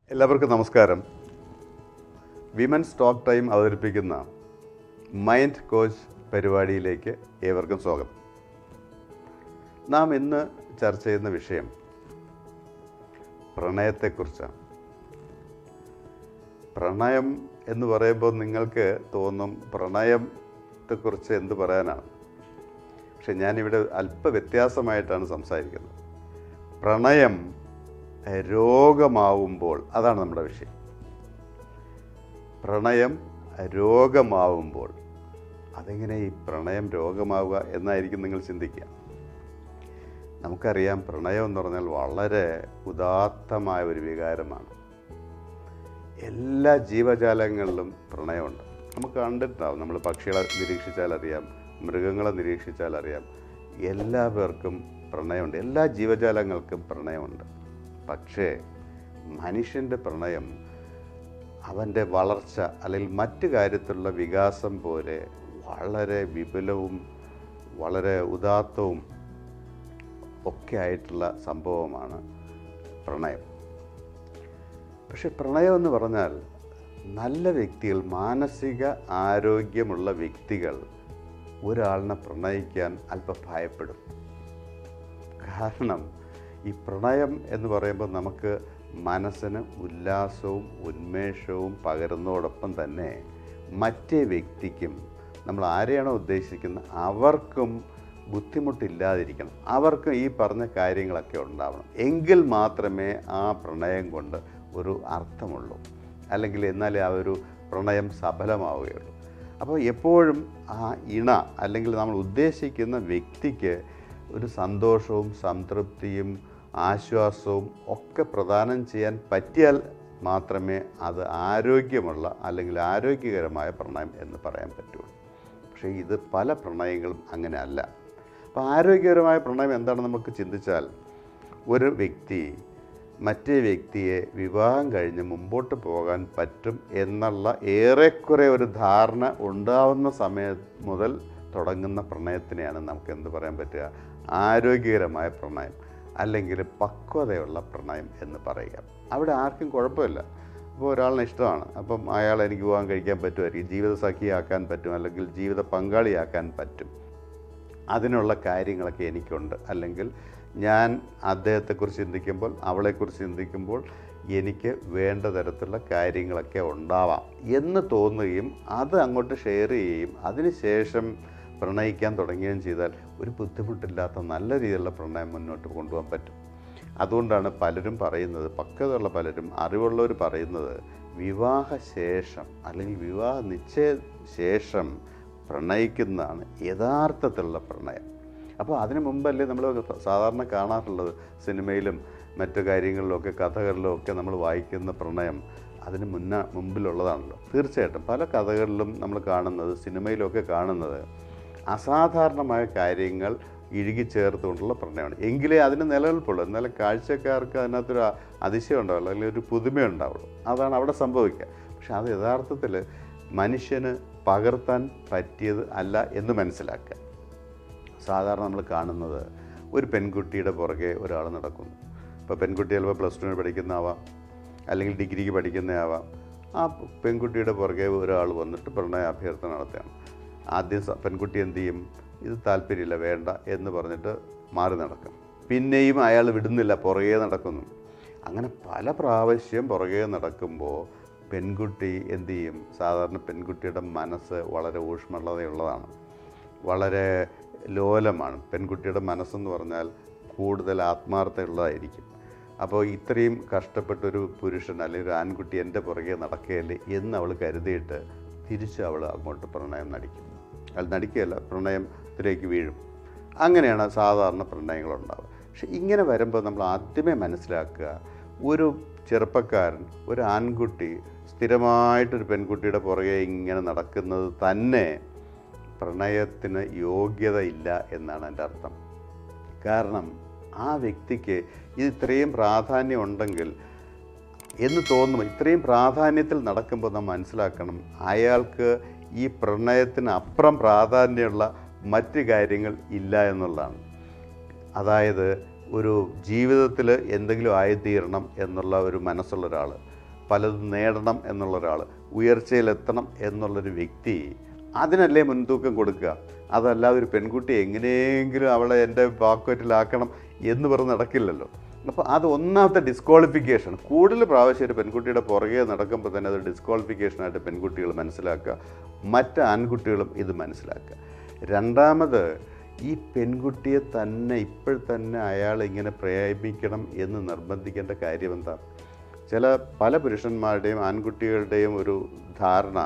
എല്ലാവർക്കും നമസ്കാരം women's talk time അവതരിപ്പിക്കുന്ന മൈൻഡ് കോച്ച് പരിപാടിയിലേക്ക് ഏവർക്കും സ്വാഗതം നാം ഇന്ന് ചർച്ച ചെയ്യുന്ന വിഷയം പ്രണയത്തെക്കുറിച്ചാണ് പ്രണയം എന്ന് പറയുമ്പോൾ നിങ്ങൾക്ക് തോന്നും പ്രണയത്തെക്കുറിച്ച് എന്ത് പറയാനാണ് പക്ഷെ ഞാനിവിടെ അല്പ വ്യത്യാസമായിട്ടാണ് സംസാരിക്കുന്നത് പ്രണയം രോഗമാവുമ്പോൾ അതാണ് നമ്മുടെ വിഷയം പ്രണയം രോഗമാവുമ്പോൾ അതെങ്ങനെ ഈ പ്രണയം രോഗമാവുക എന്നായിരിക്കും നിങ്ങൾ ചിന്തിക്കുക നമുക്കറിയാം പ്രണയം എന്ന് പറഞ്ഞാൽ വളരെ ഉദാത്തമായ ഒരു വികാരമാണ് എല്ലാ ജീവജാലങ്ങളിലും പ്രണയമുണ്ട് നമുക്ക് കണ്ടിട്ടുണ്ടാവും നമ്മൾ പക്ഷികളെ നിരീക്ഷിച്ചാൽ അറിയാം മൃഗങ്ങളെ നിരീക്ഷിച്ചാൽ അറിയാം എല്ലാ പേർക്കും പ്രണയമുണ്ട് എല്ലാ ജീവജാലങ്ങൾക്കും പ്രണയമുണ്ട് പക്ഷേ മനുഷ്യൻ്റെ പ്രണയം അവൻ്റെ വളർച്ച അല്ലെങ്കിൽ മറ്റു കാര്യത്തിലുള്ള വികാസം പോലെ വളരെ വിപുലവും വളരെ ഉദാത്തവും ഒക്കെ ആയിട്ടുള്ള സംഭവമാണ് പ്രണയം പക്ഷെ പ്രണയം എന്ന് പറഞ്ഞാൽ നല്ല വ്യക്തികൾ മാനസിക ആരോഗ്യമുള്ള വ്യക്തികൾ ഒരാളിനെ പ്രണയിക്കാൻ അല്പം ഭയപ്പെടും കാരണം ഈ പ്രണയം എന്ന് പറയുമ്പോൾ നമുക്ക് മനസ്സിന് ഉല്ലാസവും ഉന്മേഷവും പകരുന്നതോടൊപ്പം തന്നെ മറ്റേ വ്യക്തിക്കും നമ്മൾ ആരെയാണോ ഉദ്ദേശിക്കുന്നത് അവർക്കും ബുദ്ധിമുട്ടില്ലാതിരിക്കണം അവർക്ക് ഈ പറഞ്ഞ കാര്യങ്ങളൊക്കെ ഉണ്ടാവണം എങ്കിൽ മാത്രമേ ആ പ്രണയം കൊണ്ട് ഒരു അർത്ഥമുള്ളൂ അല്ലെങ്കിൽ എന്നാലേ ആ ഒരു പ്രണയം സഫലമാവുകയുള്ളൂ അപ്പോൾ എപ്പോഴും ആ ഇണ അല്ലെങ്കിൽ നമ്മൾ ഉദ്ദേശിക്കുന്ന വ്യക്തിക്ക് ഒരു സന്തോഷവും സംതൃപ്തിയും ആശ്വാസവും ഒക്കെ പ്രദാനം ചെയ്യാൻ പറ്റിയാൽ മാത്രമേ അത് ആരോഗ്യമുള്ള അല്ലെങ്കിൽ ആരോഗ്യകരമായ പ്രണയം എന്ന് പറയാൻ പറ്റുള്ളൂ പക്ഷേ ഇത് പല പ്രണയങ്ങളും അങ്ങനെ അല്ല അപ്പോൾ ആരോഗ്യകരമായ പ്രണയം എന്താണെന്ന് നമുക്ക് ചിന്തിച്ചാൽ ഒരു വ്യക്തി മറ്റേ വ്യക്തിയെ വിവാഹം കഴിഞ്ഞ് മുമ്പോട്ട് പോകാൻ പറ്റും എന്നുള്ള ഏറെക്കുറെ ഒരു ധാരണ ഉണ്ടാവുന്ന സമയം മുതൽ തുടങ്ങുന്ന പ്രണയത്തിനെയാണ് നമുക്ക് എന്ത് പറയാൻ പറ്റുക ആരോഗ്യകരമായ പ്രണയം അല്ലെങ്കിൽ പക്വതയുള്ള പ്രണയം എന്ന് പറയുക അവിടെ ആർക്കും കുഴപ്പമില്ല അപ്പോൾ ഒരാളിനെ ഇഷ്ടമാണ് അപ്പം അയാൾ എനിക്ക് വിവാഹം കഴിക്കാൻ പറ്റുമായിരിക്കും ജീവിത സഖിയാക്കാൻ പറ്റും അല്ലെങ്കിൽ ജീവിത പങ്കാളിയാക്കാൻ പറ്റും അതിനുള്ള കാര്യങ്ങളൊക്കെ എനിക്കുണ്ട് അല്ലെങ്കിൽ ഞാൻ അദ്ദേഹത്തെക്കുറിച്ച് ചിന്തിക്കുമ്പോൾ അവളെക്കുറിച്ച് ചിന്തിക്കുമ്പോൾ എനിക്ക് വേണ്ട തരത്തിലുള്ള കാര്യങ്ങളൊക്കെ ഉണ്ടാവാം എന്ന് തോന്നുകയും അത് അങ്ങോട്ട് ഷെയർ ചെയ്യുകയും അതിനുശേഷം പ്രണയിക്കാൻ തുടങ്ങുകയും ചെയ്താൽ ഒരു ബുദ്ധിമുട്ടില്ലാത്ത നല്ല രീതിയിലുള്ള പ്രണയം മുന്നോട്ട് കൊണ്ടുപോകാൻ പറ്റും അതുകൊണ്ടാണ് പലരും പറയുന്നത് പക്വതയുള്ള പലരും അറിവുള്ളവർ പറയുന്നത് വിവാഹശേഷം അല്ലെങ്കിൽ വിവാഹ നിശ്ചയ ശേഷം പ്രണയിക്കുന്നതാണ് യഥാർത്ഥത്തിലുള്ള പ്രണയം അപ്പോൾ അതിനു മുമ്പല്ലേ നമ്മൾ സാധാരണ കാണാറുള്ളത് സിനിമയിലും മറ്റു കാര്യങ്ങളിലുമൊക്കെ കഥകളിലും ഒക്കെ നമ്മൾ വായിക്കുന്ന പ്രണയം അതിന് മുന്ന മുമ്പിലുള്ളതാണല്ലോ തീർച്ചയായിട്ടും പല കഥകളിലും നമ്മൾ കാണുന്നത് സിനിമയിലൊക്കെ കാണുന്നത് അസാധാരണമായ കാര്യങ്ങൾ ഇഴുകിച്ചേർത്തുകൊണ്ടുള്ള പ്രണയമാണ് എങ്കിലേ അതിന് നിലനിൽപ്പുള്ളൂ എന്നാലും കാഴ്ചക്കാർക്ക് അതിനകത്തൊരു അതിശയം ഉണ്ടാവുള്ളൂ അല്ലെങ്കിൽ ഒരു പുതുമ ഉണ്ടാവുള്ളൂ അതാണ് അവിടെ സംഭവിക്കുക പക്ഷെ അത് യഥാർത്ഥത്തിൽ മനുഷ്യന് പകർത്താൻ പറ്റിയത് അല്ല എന്ന് മനസ്സിലാക്കുക സാധാരണ നമ്മൾ കാണുന്നത് ഒരു പെൺകുട്ടിയുടെ പുറകെ ഒരാൾ നടക്കുന്നു ഇപ്പോൾ പെൺകുട്ടി ചിലപ്പോൾ പ്ലസ് ടുവിന് പഠിക്കുന്നതാവാം അല്ലെങ്കിൽ ഡിഗ്രിക്ക് പഠിക്കുന്നതാവാം ആ പെൺകുട്ടിയുടെ പുറകെ ഒരാൾ വന്നിട്ട് പ്രണയ അഭ്യർത്ഥന നടത്തുകയാണ് ആദ്യം സ- പെൺകുട്ടി എന്ത് ചെയ്യും ഇത് താല്പര്യമില്ല വേണ്ട എന്ന് പറഞ്ഞിട്ട് മാറി നടക്കും പിന്നെയും അയാൾ വിടുന്നില്ല പുറകെ നടക്കുന്നു അങ്ങനെ പല പ്രാവശ്യം പുറകെ നടക്കുമ്പോൾ പെൺകുട്ടി എന്ത് ചെയ്യും സാധാരണ പെൺകുട്ടിയുടെ മനസ്സ് വളരെ ഊഷ്മളതയുള്ളതാണ് വളരെ ലോലമാണ് പെൺകുട്ടിയുടെ മനസ്സെന്ന് പറഞ്ഞാൽ കൂടുതൽ ആത്മാർത്ഥമുള്ളതായിരിക്കും അപ്പോൾ ഇത്രയും കഷ്ടപ്പെട്ടൊരു പുരുഷൻ അല്ലെങ്കിൽ ഒരു ആൺകുട്ടി എൻ്റെ പുറകെ നടക്കുകയല്ലേ എന്ന് അവൾ കരുതിയിട്ട് തിരിച്ച് അവൾ അങ്ങോട്ട് പ്രണയം നടിക്കും അത് നടിക്കുകയല്ല പ്രണയത്തിലേക്ക് വീഴും അങ്ങനെയാണ് സാധാരണ പ്രണയങ്ങളുണ്ടാവുക പക്ഷെ ഇങ്ങനെ വരുമ്പോൾ നമ്മൾ ആദ്യമേ മനസ്സിലാക്കുക ഒരു ചെറുപ്പക്കാരൻ ഒരു ആൺകുട്ടി സ്ഥിരമായിട്ടൊരു പെൺകുട്ടിയുടെ പുറകെ ഇങ്ങനെ നടക്കുന്നത് തന്നെ പ്രണയത്തിന് യോഗ്യത ഇല്ല എന്നാണ് എൻ്റെ അർത്ഥം കാരണം ആ വ്യക്തിക്ക് ഇത് ഇത്രയും പ്രാധാന്യം ഉണ്ടെങ്കിൽ എന്ന് തോന്നും ഇത്രയും പ്രാധാന്യത്തിൽ നടക്കുമ്പോൾ നാം മനസ്സിലാക്കണം അയാൾക്ക് ഈ പ്രണയത്തിന് അപ്പുറം പ്രാധാന്യമുള്ള മറ്റ് കാര്യങ്ങൾ ഇല്ല എന്നുള്ളതാണ് അതായത് ഒരു ജീവിതത്തിൽ എന്തെങ്കിലും ആയിത്തീരണം എന്നുള്ള ഒരു മനസ്സുള്ള ഒരാൾ പലതും നേടണം എന്നുള്ള ഒരാൾ ഉയർച്ചയിലെത്തണം എന്നുള്ളൊരു വ്യക്തി അതിനല്ലേ മുൻതൂക്കം കൊടുക്കുക അതല്ലാതെ ഒരു പെൺകുട്ടി എങ്ങനെയെങ്കിലും അവളെ എൻ്റെ ബാക്വറ്റിലാക്കണം എന്ന് പറഞ്ഞ് നടക്കില്ലല്ലോ അപ്പോൾ അത് ഒന്നാമത്തെ ഡിസ്ക്വാളിഫിക്കേഷൻ കൂടുതൽ പ്രാവശ്യം ഒരു പെൺകുട്ടിയുടെ പുറകെ നടക്കുമ്പോൾ തന്നെ അത് ഡിസ്ക്വാളിഫിക്കേഷനായിട്ട് പെൺകുട്ടികൾ മനസ്സിലാക്കുക മറ്റ് ആൺകുട്ടികളും ഇത് മനസ്സിലാക്കുക രണ്ടാമത് ഈ പെൺകുട്ടിയെ തന്നെ ഇപ്പോൾ തന്നെ അയാൾ ഇങ്ങനെ പ്രേമിക്കണം എന്ന് നിർബന്ധിക്കേണ്ട കാര്യം എന്താ ചില പല പുരുഷന്മാരുടെയും ആൺകുട്ടികളുടെയും ഒരു ധാരണ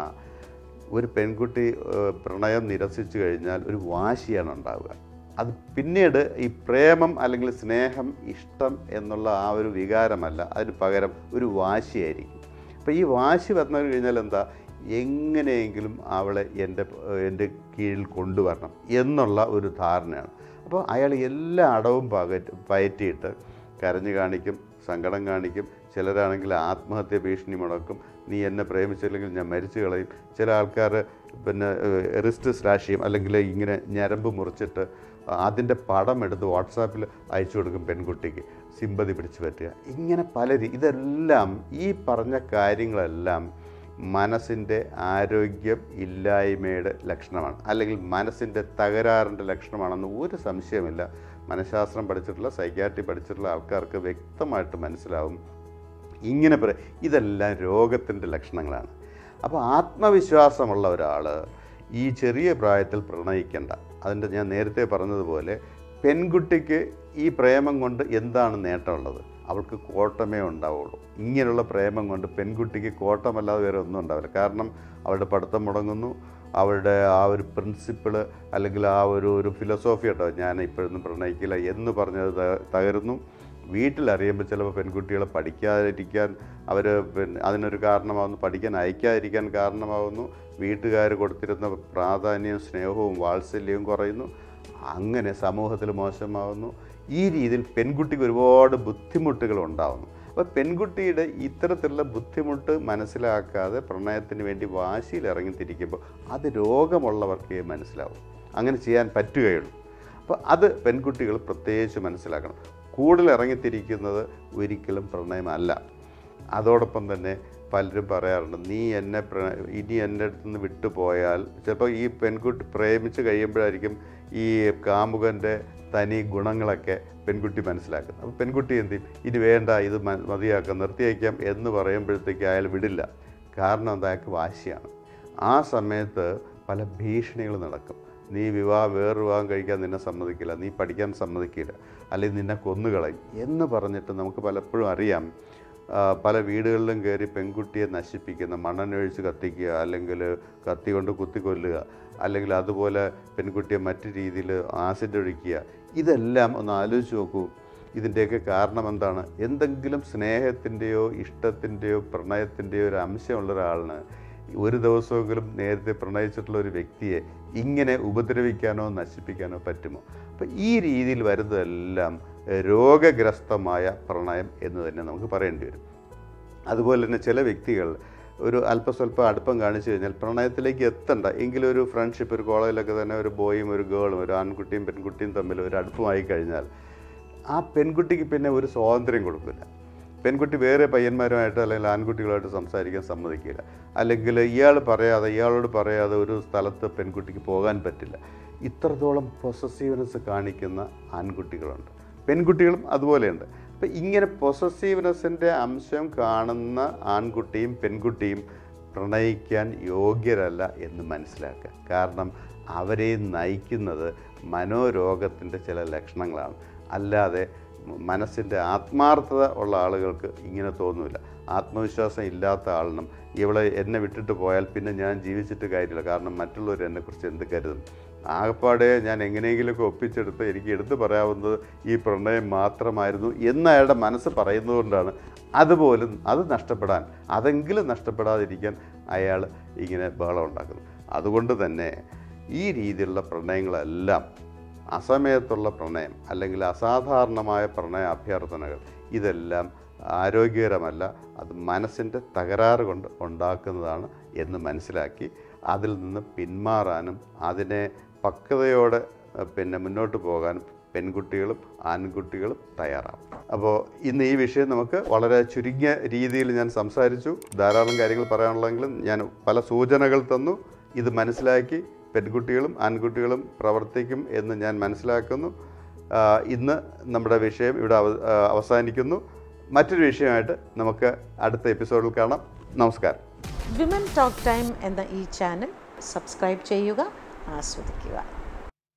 ഒരു പെൺകുട്ടി ഏഹ്, പ്രണയം നിരസിച്ചു കഴിഞ്ഞാൽ ഒരു വാശിയാണ് ഉണ്ടാവുക അത് പിന്നീട് ഈ പ്രേമം അല്ലെങ്കിൽ സ്നേഹം ഇഷ്ടം എന്നുള്ള ആ ഒരു വികാരമല്ല അതിന് പകരം ഒരു വാശിയായിരിക്കും അപ്പോൾ ഈ വാശി വന്നു കഴിഞ്ഞാൽ എന്താ എങ്ങനെയെങ്കിലും അവളെ എൻ്റെ എൻ്റെ കീഴിൽ കൊണ്ടുവരണം എന്നുള്ള ഒരു ധാരണയാണ് അപ്പോൾ അയാൾ എല്ലാ അടവും പകറ്റ് പയറ്റിയിട്ട് കരഞ്ഞു കാണിക്കും സങ്കടം കാണിക്കും ചിലരാണെങ്കിൽ ആത്മഹത്യ ഭീഷണി മുടക്കും നീ എന്നെ പ്രേമിച്ചില്ലെങ്കിൽ ഞാൻ മരിച്ചു കളയും ചില ആൾക്കാർ പിന്നെ റിസ്റ്റ് സ്ലാഷ് ചെയ്യും അല്ലെങ്കിൽ ഇങ്ങനെ ഞരമ്പ് മുറിച്ചിട്ട് അതിൻ്റെ പടം എടുത്ത് വാട്സാപ്പിൽ അയച്ചു കൊടുക്കും പെൺകുട്ടിക്ക് സിമ്പതി പിടിച്ചു പറ്റുക ഇങ്ങനെ പല രീ ഇതെല്ലാം ഈ പറഞ്ഞ കാര്യങ്ങളെല്ലാം മനസ്സിൻ്റെ ആരോഗ്യം ഇല്ലായ്മയുടെ ലക്ഷണമാണ് അല്ലെങ്കിൽ മനസ്സിൻ്റെ തകരാറിൻ്റെ ലക്ഷണമാണെന്ന് ഒരു സംശയമില്ല മനഃശാസ്ത്രം പഠിച്ചിട്ടുള്ള സൈക്യാട്രി പഠിച്ചിട്ടുള്ള ആൾക്കാർക്ക് വ്യക്തമായിട്ട് മനസ്സിലാവും ഇങ്ങനെ പറ ഇതെല്ലാം രോഗത്തിൻ്റെ ലക്ഷണങ്ങളാണ് അപ്പോൾ ആത്മവിശ്വാസമുള്ള ഒരാൾ ഈ ചെറിയ പ്രായത്തിൽ പ്രണയിക്കേണ്ട അതിൻ്റെ ഞാൻ നേരത്തെ പറഞ്ഞതുപോലെ പെൺകുട്ടിക്ക് ഈ പ്രേമം കൊണ്ട് എന്താണ് നേട്ടമുള്ളത് അവൾക്ക് കോട്ടമേ ഉണ്ടാവുള്ളൂ ഇങ്ങനെയുള്ള പ്രേമം കൊണ്ട് പെൺകുട്ടിക്ക് കോട്ടമല്ലാതെ വേറെ ഒന്നും ഉണ്ടാവില്ല കാരണം അവളുടെ പഠിത്തം മുടങ്ങുന്നു അവളുടെ ആ ഒരു പ്രിൻസിപ്പിള് അല്ലെങ്കിൽ ആ ഒരു ഒരു ഫിലോസോഫി ഉണ്ടോ ഞാൻ ഇപ്പോഴൊന്നും പ്രണയിക്കില്ല എന്ന് പറഞ്ഞത് ത- തകരുന്നു വീട്ടിലറിയുമ്പോൾ ചിലപ്പോൾ പെൺകുട്ടികളെ പഠിക്കാതിരിക്കാൻ അവർ പിന്നെ അതിനൊരു കാരണമാകുന്നു പഠിക്കാൻ അയക്കാതിരിക്കാൻ കാരണമാകുന്നു വീട്ടുകാർ കൊടുത്തിരുന്ന പ്രാധാന്യവും സ്നേഹവും വാത്സല്യവും കുറയുന്നു അങ്ങനെ സമൂഹത്തിൽ മോശമാവുന്നു ഈ രീതിയിൽ പെൺകുട്ടിക്ക് ഒരുപാട് ബുദ്ധിമുട്ടുകൾ ഉണ്ടാവുന്നു അപ്പോൾ പെൺകുട്ടിയുടെ ഇത്തരത്തിലുള്ള ബുദ്ധിമുട്ട് മനസ്സിലാക്കാതെ പ്രണയത്തിന് വേണ്ടി വാശിയിൽ ഇറങ്ങിത്തിരിക്കുമ്പോൾ അത് രോഗമുള്ളവർക്കേ മനസ്സിലാവും അങ്ങനെ ചെയ്യാൻ പറ്റുകയുള്ളൂ അപ്പോൾ അത് പെൺകുട്ടികൾ പ്രത്യേകിച്ച് മനസ്സിലാക്കണം കൂടുതൽ ഇറങ്ങിത്തിരിക്കുന്നത് ഒരിക്കലും പ്രണയമല്ല അതോടൊപ്പം തന്നെ പലരും പറയാറുണ്ട് നീ എന്നെ പ്ര- ഇനി എൻ്റെ അടുത്ത് നിന്ന് വിട്ടുപോയാൽ ചിലപ്പോൾ ഈ പെൺകുട്ടി പ്രേമിച്ച് കഴിയുമ്പോഴായിരിക്കും ഈ കാമുകൻ്റെ തനി ഗുണങ്ങളൊക്കെ പെൺകുട്ടി മനസ്സിലാക്കുന്നത് അപ്പോൾ പെൺകുട്ടി എന്ത് ചെയ്യും ഇനി വേണ്ട ഇത് മ- മതിയാക്കാം നിർത്തിയേക്കാം എന്ന് പറയുമ്പോഴത്തേക്ക് അയാൾ വിടില്ല കാരണം എന്താ അയാൾക്ക് വാശിയാണ് ആ സമയത്ത് പല ഭീഷണികൾ നടക്കും നീ വിവാഹ വേറെ വിവാഹം കഴിക്കാൻ നിന്നെ സമ്മതിക്കില്ല നീ പഠിക്കാൻ സമ്മതിക്കില്ല അല്ലെങ്കിൽ നിന്നെ കൊന്നുകളയും എന്ന് പറഞ്ഞിട്ട് നമുക്ക് പലപ്പോഴും അറിയാം ആ, പല വീടുകളിലും കയറി പെൺകുട്ടിയെ നശിപ്പിക്കുന്ന മണ്ണെണ്ണൊഴിച്ച് കത്തിക്കുക അല്ലെങ്കിൽ കത്തി കൊണ്ട് കുത്തിക്കൊല്ലുക അല്ലെങ്കിൽ അതുപോലെ പെൺകുട്ടിയെ മറ്റു രീതിയിൽ ആസിഡ് ഒഴിക്കുക ഇതെല്ലാം ഒന്ന് ആലോചിച്ച് നോക്കൂ ഇതിൻ്റെയൊക്കെ കാരണം എന്താണ് എന്തെങ്കിലും സ്നേഹത്തിൻ്റെയോ ഇഷ്ടത്തിൻ്റെയോ പ്രണയത്തിൻ്റെയോ ഒരു അംശമുള്ള ഒരാളിന് ഒരു ദിവസമെങ്കിലും നേരത്തെ പ്രണയിച്ചിട്ടുള്ള ഒരു വ്യക്തിയെ ഇങ്ങനെ ഉപദ്രവിക്കാനോ നശിപ്പിക്കാനോ പറ്റുമോ അപ്പം ഈ രീതിയിൽ വരുന്നതെല്ലാം ഏഹ്, രോഗഗ്രസ്തമായ പ്രണയം എന്ന് തന്നെ നമുക്ക് പറയേണ്ടി വരും അതുപോലെ തന്നെ ചില വ്യക്തികൾ ഒരു അല്പസ്വല്പം അടുപ്പം കാണിച്ചു കഴിഞ്ഞാൽ പ്രണയത്തിലേക്ക് എത്തണ്ട എങ്കിലും ഒരു ഫ്രണ്ട്ഷിപ്പ് ഒരു കോളേജിലൊക്കെ തന്നെ ഒരു ബോയും ഒരു ഗേളും ഒരു ആൺകുട്ടിയും പെൺകുട്ടിയും തമ്മിൽ ഒരു അടുപ്പമായി കഴിഞ്ഞാൽ ആ പെൺകുട്ടിക്ക് പിന്നെ ഒരു സ്വാതന്ത്ര്യം കൊടുക്കില്ല പെൺകുട്ടി വേറെ പയ്യന്മാരുമായിട്ട് അല്ലെങ്കിൽ ആൺകുട്ടികളുമായിട്ട് സംസാരിക്കാൻ സമ്മതിക്കില്ല അല്ലെങ്കിൽ ഇയാൾ പറയാതെ ഇയാളോട് പറയാതെ ഒരു സ്ഥലത്ത് പെൺകുട്ടിക്ക് പോകാൻ പറ്റില്ല ഇത്രത്തോളം പൊസസീവ്നെസ് കാണിക്കുന്ന ആൺകുട്ടികളുണ്ട് പെൺകുട്ടികളും അതുപോലെയുണ്ട് അപ്പം ഇങ്ങനെ പൊസസീവ്നെസ്സിൻ്റെ അംശം കാണുന്ന ആൺകുട്ടിയും പെൺകുട്ടിയും പ്രണയിക്കാൻ യോഗ്യരല്ല എന്ന് മനസ്സിലാക്കുക കാരണം അവരെ നയിക്കുന്നത് മനോരോഗത്തിൻ്റെ ചില ലക്ഷണങ്ങളാണ് അല്ലാതെ മനസ്സിൻ്റെ ആത്മാർത്ഥത ഉള്ള ആളുകൾക്ക് ഇങ്ങനെ തോന്നില്ല ആത്മവിശ്വാസം ഇല്ലാത്ത ആളിനും ഇവളെ എന്നെ വിട്ടിട്ട് പോയാൽ പിന്നെ ഞാൻ ജീവിച്ചിട്ട് കാര്യമില്ല കാരണം മറ്റുള്ളവർ എന്നെക്കുറിച്ച് എന്ത് കരുതും ആകപ്പാടെ ഞാൻ എങ്ങനെയെങ്കിലുമൊക്കെ ഒപ്പിച്ചെടുത്ത് എനിക്ക് എടുത്തു പറയാവുന്നത് ഈ പ്രണയം മാത്രമായിരുന്നു എന്ന് അയാളുടെ മനസ്സ് പറയുന്നതുകൊണ്ടാണ് അതുപോലും അത് നഷ്ടപ്പെടാൻ അതെങ്കിലും നഷ്ടപ്പെടാതിരിക്കാൻ അയാൾ ഇങ്ങനെ ബഹളം ഉണ്ടാക്കുന്നു അതുകൊണ്ട് തന്നെ ഈ രീതിയിലുള്ള പ്രണയങ്ങളെല്ലാം അസമയത്തുള്ള പ്രണയം അല്ലെങ്കിൽ അസാധാരണമായ പ്രണയ അഭ്യർത്ഥനകൾ ഇതെല്ലാം ആരോഗ്യകരമല്ല അത് മനസ്സിൻ്റെ തകരാറ് കൊണ്ട് ഉണ്ടാക്കുന്നതാണ് എന്ന് മനസ്സിലാക്കി അതിൽ നിന്ന് പിന്മാറാനും അതിനെ പക്വതയോടെ അഹ് പിന്നെ മുന്നോട്ട് പോകാനും പെൺകുട്ടികളും ആൺകുട്ടികളും തയ്യാറാവും അപ്പോൾ ഇന്ന് ഈ വിഷയം നമുക്ക് വളരെ ചുരുങ്ങിയ രീതിയിൽ ഞാൻ സംസാരിച്ചു ധാരാളം കാര്യങ്ങൾ പറയാനുള്ളെങ്കിലും ഞാൻ പല സൂചനകൾ തന്നു ഇത് മനസ്സിലാക്കി പെൺകുട്ടികളും ആൺകുട്ടികളും പ്രവർത്തിക്കും എന്ന് ഞാൻ മനസ്സിലാക്കുന്നു ആ, ഇന്ന് നമ്മുടെ വിഷയം ഇവിടെ അവ- ആ, അവസാനിക്കുന്നു മറ്റൊരു വിഷയമായിട്ട് നമുക്ക് അടുത്ത എപ്പിസോഡിൽ കാണാം നമസ്കാരം വിമൻ ടോക്ക് ടൈം എന്ന ഈ ചാനൽ സബ്സ്ക്രൈബ് ചെയ്യുക ആസ്വദിക്കുക